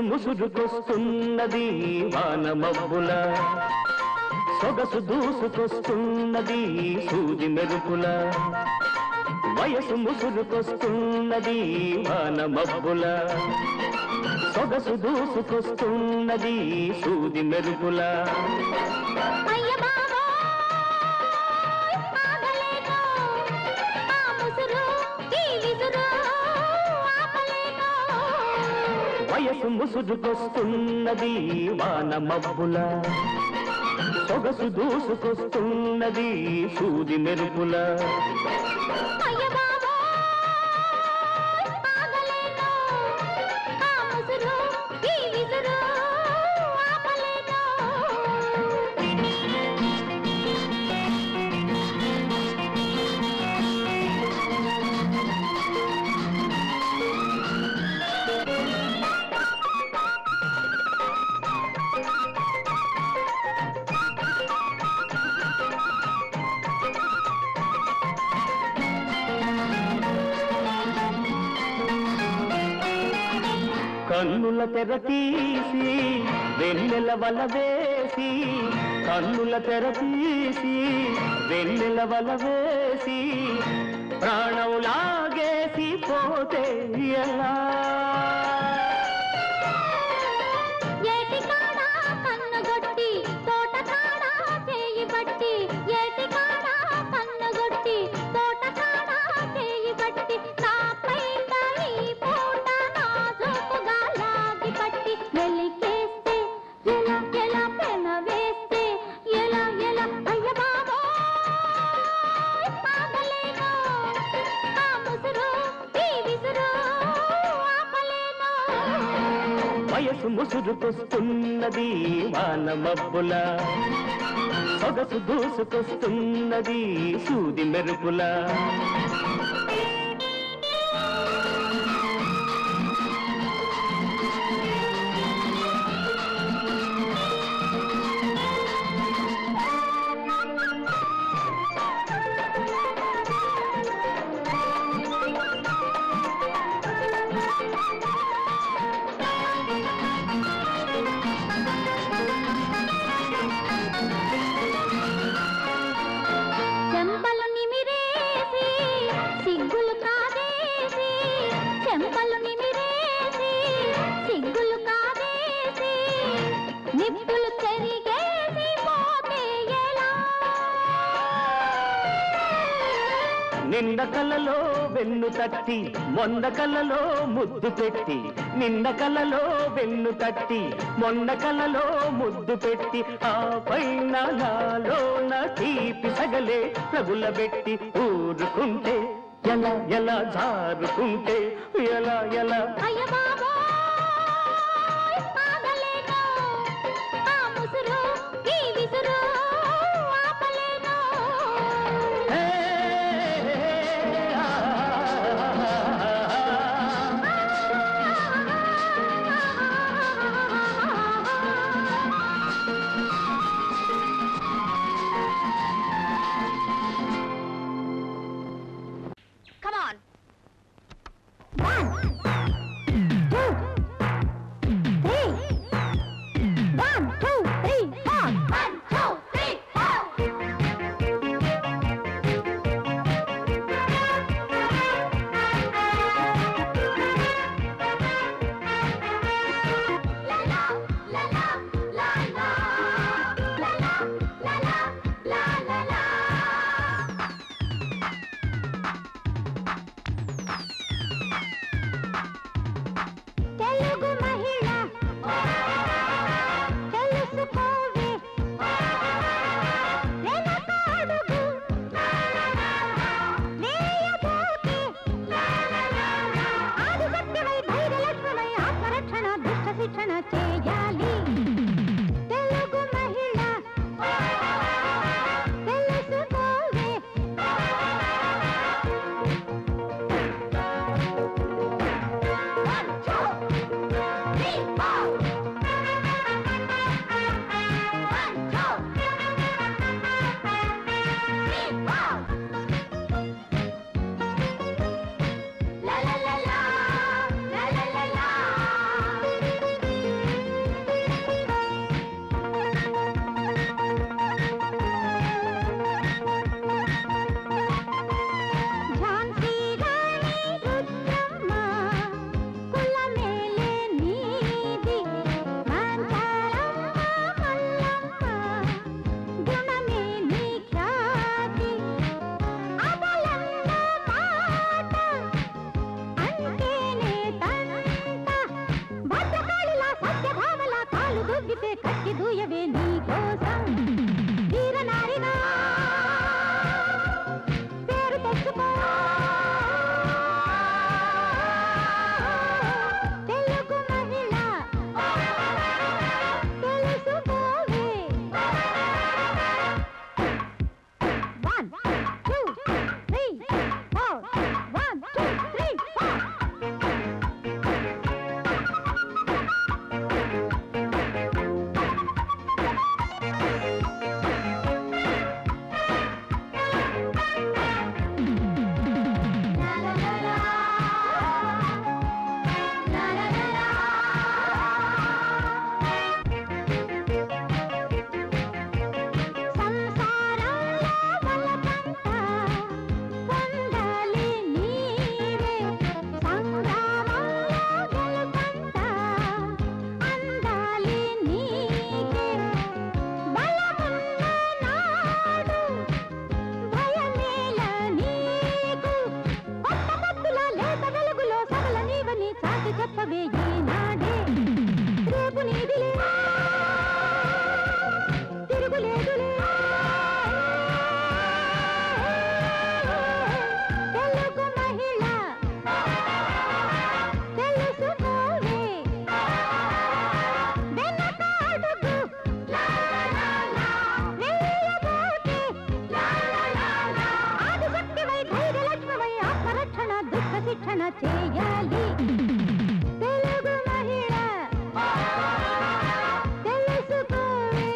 ముసురుకొస్తున్నది వాన మబ్బుల సొగసు దూసుకొస్తున్నది సూది మెరుపుల వయసు ముసురుకొస్తున్నది వాన మబ్బుల సొగసు దూసుకొస్తున్నది సూది మెరుపుల అయ్య బాబోయ్ ఆగలేను ఆ ముసురు ఈ విసురు ఆపలేను వయసు ముసురుకొస్తున్నది వాన మబ్బుల సొగసు దూసుకొస్తున్నది సూది మెరుపుల అయ్య బాబోయ్ ఆగలేను ఆ ముసురు ఈ విసురు ఆపలేను కన్నుల తెర తీసి వెన్నెల వల వేసి కన్నుల తెర తీసి వెన్నెల వల వేసి ప్రాణం లాగేసి పోతే ఎలా ఏటి కాడ కన్నుగొట్టి తోట కాడ చేయి బట్టి ఏటి కాడ కన్నుగొట్టి తోట కాడ చేయి బట్టి నా పైన ఈ పూట నాజుకుగా లాగి పట్టి వెలికేస్తే ఎలా ఎలా పెన వేస్తే ఎలా ఎలా అయ్య బాబోయ్ ఆగలేను ఆ ముసురు ఈ విసురు ఆపలేను వయసు ముసురుకొస్తున్నది వాన మబ్బుల సొగసు దూసుకొస్తున్నది సూది మెరుపుల చెంపలు నిమిరేసి సిగ్గులు కాదేసి చెంపలు నిమిరేసి సిగ్గులు కాదేసి నిప్పులు చెరిగేసి పోతే ఎలా నిన్న కలలో వెన్ను తట్టి మొన్న కలలో ముద్దు పెట్టి నిన్న కలలో వెన్ను తట్టి మొన్న కలలో ముద్దు పెట్టి ఆ పైన నాలోన తీపి సగలే రగులబెట్టి ఊరుకుంటే ఎలా ఎలా జారుకుంటే ఎలా ఎలా అయ్య బాబోయ్ ఆగలేను ఆ ముసురు ఈ విసురు ఆపలేను హే, ఆ, Come on. One, two, three, four. One, two, three, four. La la, la la, la la. La la, la la, la la la. చేయాలి తెలుగు మహిళ తెలుసుకోవే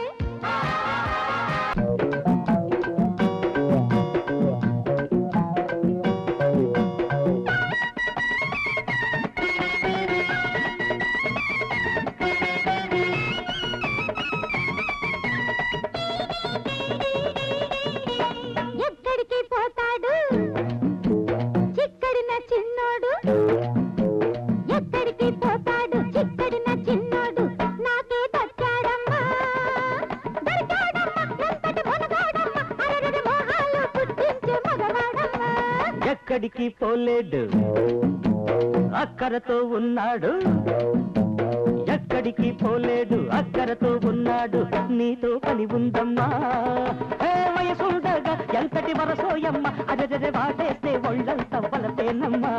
ఎక్కడికి పోతాడు చిక్కడిన చిన్నోడు ఎక్కడికి పోతాడు చిక్కడిన చిన్నోడు నాకే తచ్చాడమ్మా దొరికాడమ్మా ఎంతటి మొనగాడమ్మా అరరరి మోహాలు పుట్టించే మగవాడమ్మా ఎక్కడికి పోలేడు అక్కరతో ఉన్నాడు ఎక్కడికి పోలేడు అక్కరతో ఉన్నాడు నీతో పని ఉందమ్మా ఏ వయసుండగా ఎంతటి వరసోయమ్మ అదజde వాటేస్తే ఒళ్ళంత వలతేనమ్మా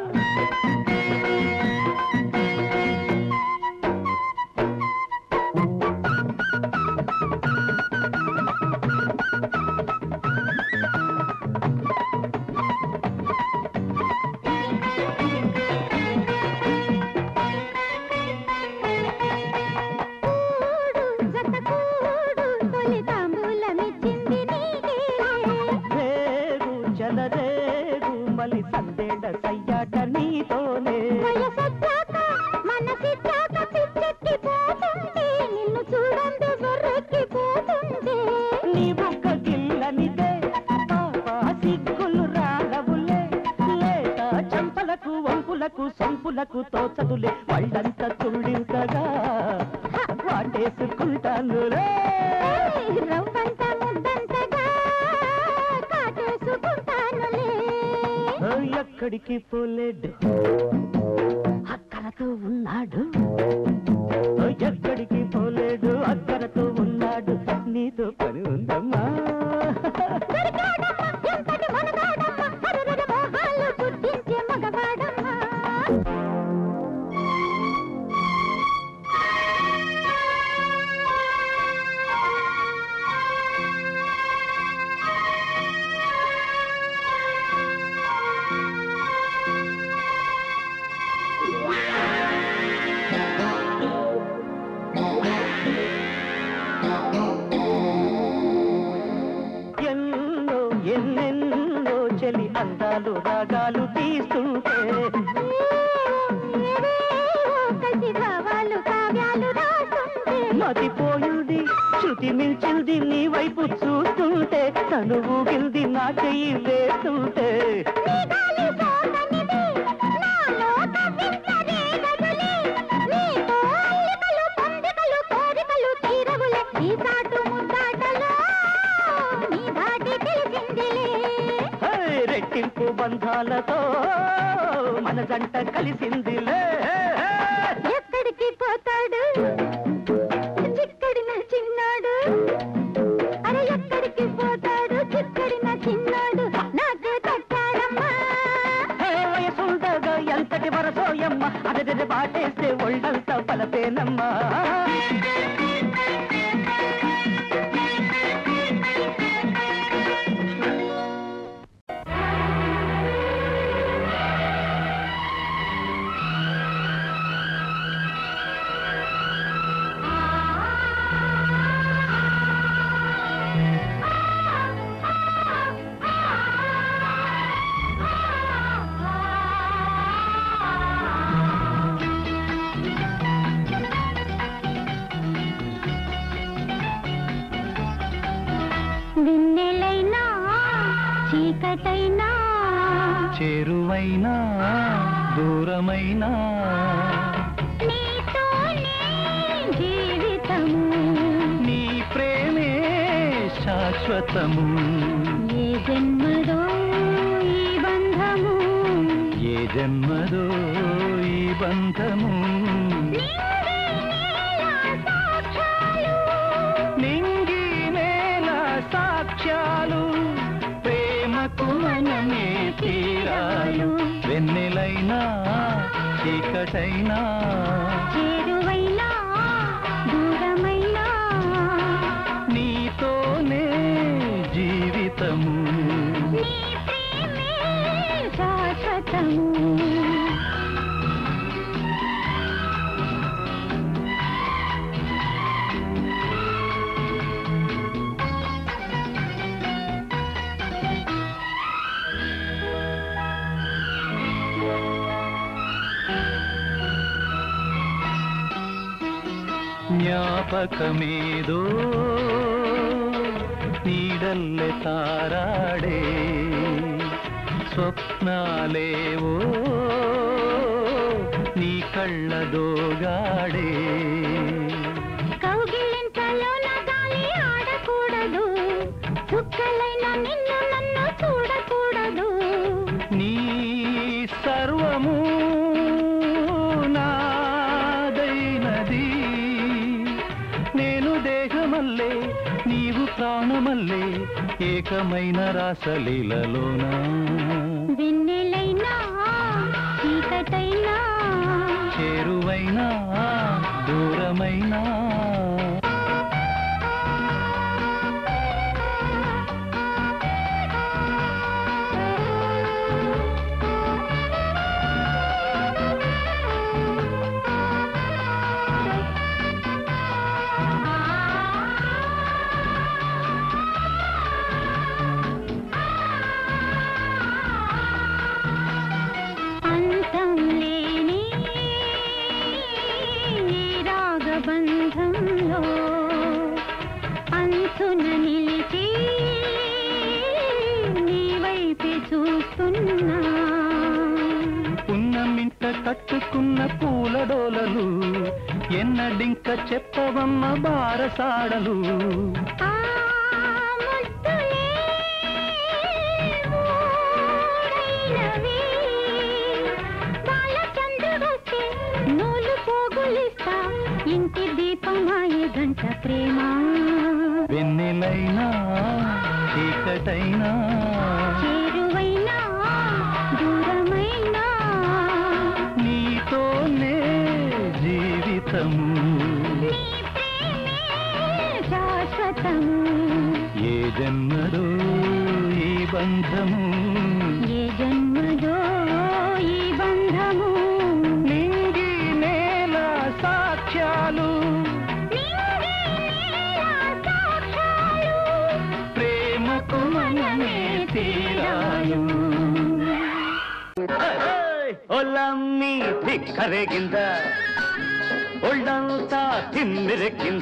కూడు జత కూడు తొలి తాంబూలమిచ్చింది నీకేలే రేగు చలరేగు మలి సందేడ సయ్యాట నీతోనే వయసొచ్చాక మనసిచ్చాక పిచ్చెక్కిపోతుంది నిన్ను చూడండి వెర్రెక్కిపోతుంది నీ బుక్క గిల్లనిదే పాప సిగ్గులు రాలవులే లేత చంపలకు వంపులకు సొంపులకు తోచదులే వాళ్ళంత తుళ్ళింతగా వాటేసుకుంటానులే ఏయ్, రవ్వంత ముద్దంతగా కాటేసుకుంటానులే ఓ, ఎక్కడికి పోలేడు అక్కడతో ఉన్నాడు ఓ, ఎక్కడికి పోలేడు అక్కడతో ఉన్నాడు నీతో పని ఉందమ్మా దొరికాడమ్మా, ఎంతటి మనగాడమ్మా, అరరరి మోహాలు పుట్టించే మగవాడమ్మా ఎన్నో ఎన్నెన్నో చెలి అందాలు రాగాలు తీస్తుంటే ఏవేవో కసి భావాలు కావ్యాలు రాస్తుంటే మతిపోయింది శృతి మించింది నీ వైపు చూస్తుంటే తను ఊగింది నా చెయ్యి వేస్తుంటే నీ గాలి సోకనిది, నాలో కవ్వించదే గదులే. నీతో అల్లికలు, పొందికలు, కోరికలు తీరవులే. ఈ సాటు ముద్దాటలో నీ ధాటి తెలిసిందిలే. హే, రెట్టింపు బంధాలతో మన జంట కలిసిందిలే ఎక్కడికి పోతాడు చిక్కడిన చిన్నాడు అరే ఎక్కడికి పోతాడు చిక్కడిన చిన్నాడు నాకు తట్టాడమ్మా హే, వయసుండగా ఎంతటి వరసోయమ్మ అదడి బాటేస్తే ఒళ్ళంత బలపేనమ్మా వెన్నెలైనా చీకటైనా చేరువైనా దూరమైనా నీతోనే జీవితము నీ ప్రేమే శాశ్వతము ఏ జన్మదో ఈ బంధము ఏ జన్మదో ఈ బంధము నింగి నేల సాక్ష్యాలు ప్రేమకు మనమే తీరాలు వెన్నెలైనా చీకటైనా చేరువైనా దూరమైనా నీతోనే జీవితము నీ ప్రేమే శాశ్వతము ಜ್ಞಾಪಕಮೇದೋ ನೀಡಲ್ಲೆ ತಾರಾಡೆ ಸ್ವಪ್ನಾಲೇವೋ నీ కళ్ళదోగాడే కౌగిలింతలోన గాలి ఆడకూడదు చుక్కలైన నిన్ను నన్ను చూడకూడదు నీ సర్వము నాదైనది నేను దేహమల్లే నీవు ప్రాణమల్లే ఏకమైన రాసలీలలోనా వెన్నెలైనా చీకటైనా చేరువైనా దూరమైనా అంతం లేని ఈ రాగబంధంలో అంచున నిలిచి నీ వైపే చూస్తున్నా పున్నమింట కట్టుకున్న పూల డోలలు ఎన్నడింక చెప్పవమ్మ బారసాడలు ఆ ముద్దులే ఊరైనవి. బాలచంద్రుడొస్తే నూలు పోగులిస్తా ఇంటి దీపమాయే గంట ప్రేమ వెన్నెలైనా చీకటైనా చేరువైనా దూరమైనా నీతోనే జీవితము నీ ప్రేమే శాశ్వతము ఏ జన్మలో ఈ బంధము ఏ జన్మదో ఈ బంధము నింగి నేల సాక్ష్యాలు నింగి నేల సాక్ష్యాలు ప్రేమకు మనమే తీరాలు ಒಲಮ್ಮಿ ಧಿಕ್ಕರೆಗಿಂದ ಒಳ್ಳಂತ ತಿಮ್ಮಿರಕ್ಕಿಂದ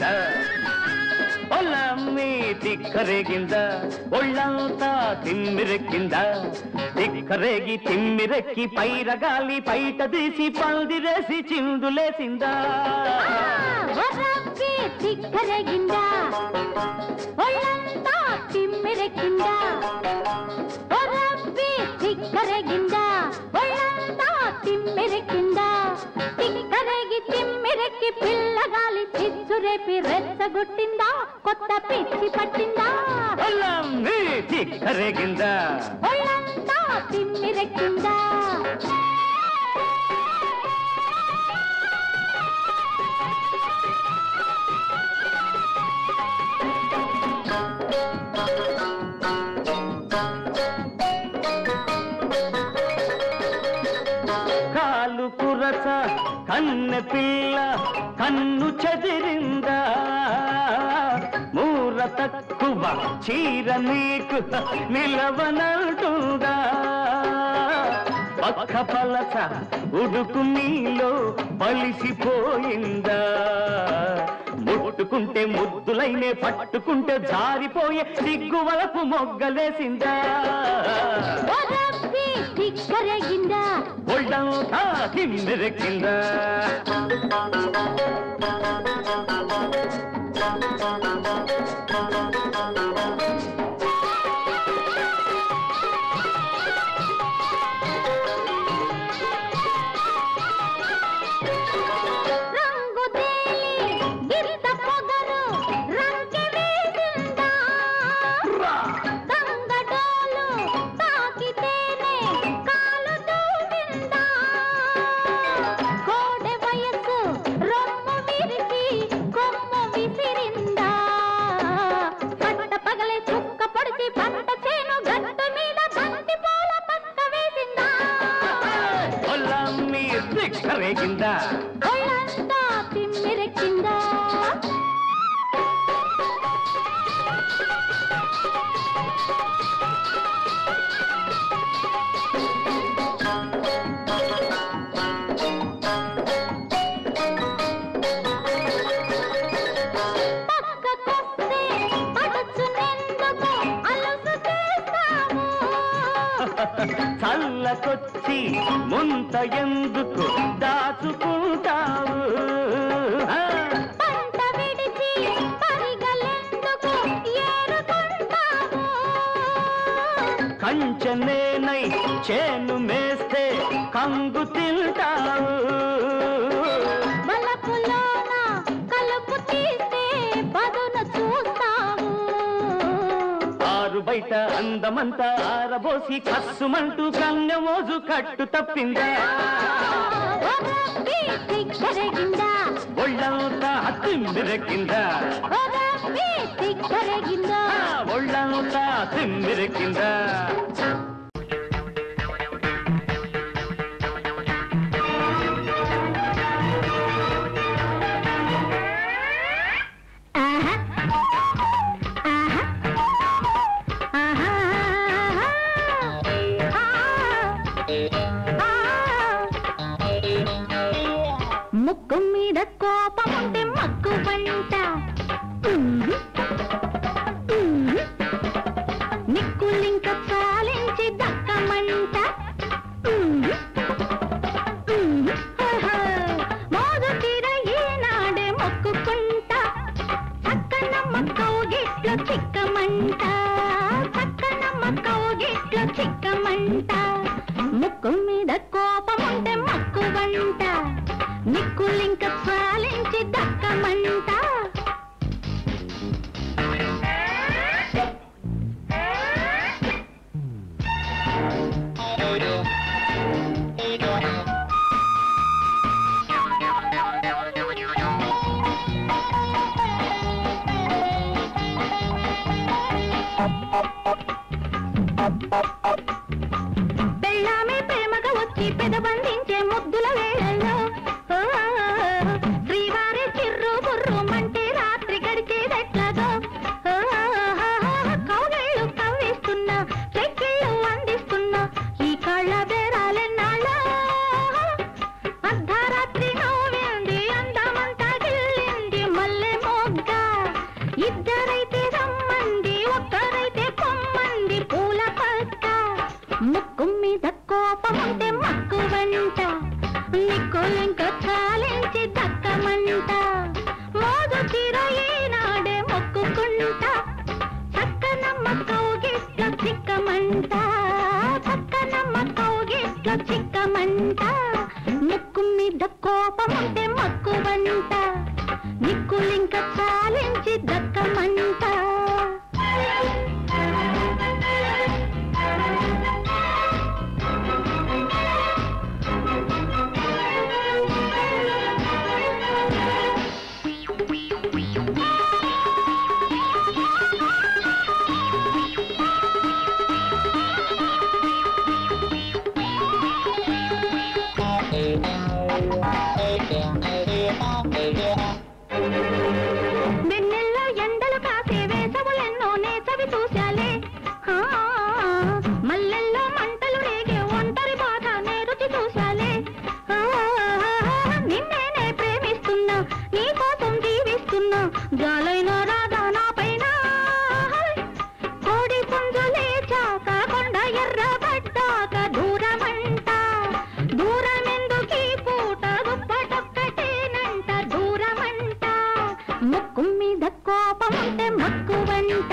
ಒಲಮ್ಮಿ ಧಿಕ್ಕರೆಗಿಂದ ಒಳ್ಳಂತ ತಿಮ್ಮಿರಕ್ಕಿಂದ ధిక్కరేగి తిమ్మిరెక్కి పైరగాలి పైట తీసి పందిరేసి చిందులేసిందా వరవ్వి తిక్కరగిందా ఒళ్ళంతా తిమ్మిరెక్కిందా వరవ్వి తిక్కరగిందా ఒళ్ళంతా తిమ్మిరెక్కిందా తిక్కరగి తిమ్మిరెక్కి పిల్లగాలి చిచ్చురేపి రెచ్చగొట్టిందా కొత్త పిచ్చి పట్టిందా ಒಲಮ್ಮಿ ಧಿಕ್ಕರೆಗಿಂದ ఒళ్ళంతా తిమ్మిరెక్కిందా కాలు కురస కన్నె పిల్ల కన్ను చెదిరిందా మూర తక్కువ చీర నీకు నిలవనంటుందా పక్క పలస ఉడుకు నీలో బలిసిపోయిందా ముట్టుకుంటే ముద్దులైనే పట్టుకుంటే జారిపోయే సిగ్గు వలపు మొగ్గలేసిందా వరవ్వి తిక్కరగిందా ఒళ్ళంతా కిందెక్కిందా రంగు తేలి గిరిత పొగరు రంగి వేసిందా గంగడోలు తాకితేనే కాలు దూవిందా కోడె వయస్సు రొమ్ము విరిచి కొమ్ము విసిరిందా పట్ట పగలే చుక్క పొడిచి పంట చేను గట్టు మీద బంతి పూల పక్క వేసిందా ఒళ్ళమ్మి దిక్కరేగిందా ఒళ్ళంతా తిమ్మిరెక్కిందా చల్లకొచ్చి ముంత ఎందుకు దాచుకుంటావు ఆ, పంట విడిచి పరిగలెందుకు ఏరుకుంటావు కంచనేనై చేను మేస్తే కంగు తింటావు బలపులోన కలుపు తీస్తే బదును చూస్తావు ఆరు బయట అందమంతా ఆరబోసి కస్సుమంటూ కన్నెమోజు కట్టు తప్పిందా ఒరబ్బి సిగ్గరగిందా ఒళ్ళంతా తిమ్మిరెక్కిందా ఒరబ్బి సిగ్గరగిందా ఆ, ఒళ్ళంతా తిమ్మిరెక్కిందా ఆహా ఆహా ఆహా ముక్కు మీద కోపం ఉంటే మక్కు వంట నిక్కులింక చాలించి దక్కమంట మోదు తీర ఈనాడే మొక్కుకుంటా చక్కనమ్మ కౌగిట్లో చిక్కమంట చక్కనమ్మ కౌగిట్లో చిక్కమంట ముక్కు మీద కోపం ఉంటే మక్కు వంట నిక్కులింక చాలించి దక్కమంట పెళ్ళామే ప్రేమగా వచ్చి పెదబందించే ముద్దుల వేళల్లో ఓ, శ్రీవారి చిర్రు బుర్రు మంటే రాత్రి గడిచేదెట్లాగో ఓ, కౌగిళ్ళు కవ్విస్తున్నా చెక్కిళ్ళు అందిస్తున్నా ఈ కళ్ళ బేరాలెన్నాళ్ళో అర్ధరాత్రి నవ్వింది అందమంతా గిల్లింది మల్లె మొగ్గ ఇద్దరైతే రమ్మంది ఒక్కరైతే కొమ్మంది పూల పక్క ముక్కు మీద కోపం ఉంటే మక్కు వంట నిక్కులింక చాలించి దక్కమంట మోదు తీర ఈనాడే మొక్కుకుంటా చక్కనమ్మ కౌగిట్లో చిక్కమంట చక్కనమ్మ కౌగిట్లో చిక్కమంట ముక్కు మీద కోపం ఉంటే మక్కు వంట నిక్కులింక చాలించి దక్కమంట వెన్నెల్లో ఎండలు కాసే వేసవులెన్నో నేచవి చూశాలే ఆ, మల్లెల్లో మంటలు రేగే ఒంటరి బాధ నే రుచి చూశాలే ఆ, నిన్నేనే ప్రేమిస్తున్నా నీ కోసం జీవిస్తున్నా గాలైన రాధా నా పైన కోడి పుంజు లేచాక కొండ ఎర్రబడ్డాక దూరమంట దూరమెందుకీ పూట దుప్పటొక్కటేనంట దూరమంట ముక్కు మీద కోపం ఉంటే మక్కు వంట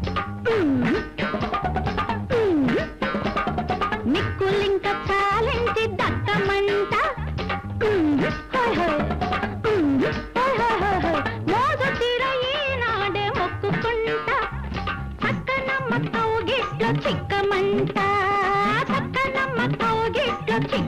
నిక్కులింక చాలించి దక్కమంట మోజు తీర ఈనాడే మొక్కుకుంటా చక్కనమ్మ కౌగిట్లో చిక్కమంట చక్కనమ్మ కౌగిట్లో చిక్క